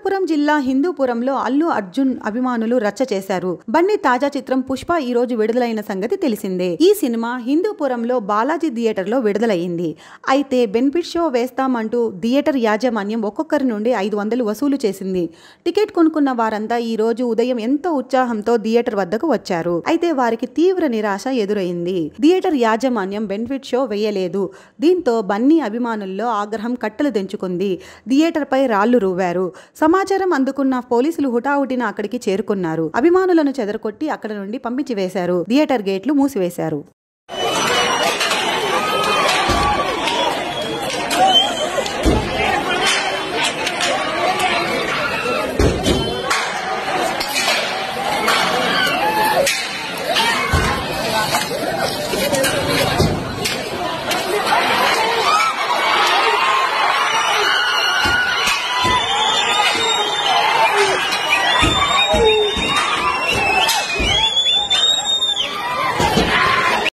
అనంతపురం జిల్లా హిందూపురంలో అల్లు అర్జున్ అభిమానులు రచ్చ చేశారు బన్నీ తాజా చిత్రం పుష్ప ఈ రోజు విడుదలైన సంగతి తెలిసిందే ఈ సినిమా హిందూపురంలో బాలాజీ థియేటర్లో విడుదలైంది అయితే బెనిఫిట్ షో వేస్తామంటూ థియేటర్ యాజమాన్యం ఒక్కొక్కరి నుండి ఐదు వందలు వసూలు చేసింది టికెట్ కొనుక్కున్న వారంతా ఈ రోజు ఉదయం ఎంతో ఉత్సాహంతో థియేటర్ వద్దకు వచ్చారు అయితే వారికి తీవ్ర నిరాశ ఎదురైంది థియేటర్ యాజమాన్యం బెనిఫిట్ షో వేయలేదు దీంతో బన్నీ అభిమానుల్లో ఆగ్రహం కట్టలు తెంచుకుంది థియేటర్పై రాళ్లు రువ్వారు సమాచారం అందుకున్న పోలీసులు హుటాహుటిన అక్కడికి చేరుకున్నారు అభిమానులను చెదరకొట్టి అక్కడ నుండి పంపించి వేశారు థియేటర్ గేట్లు మూసివేశారు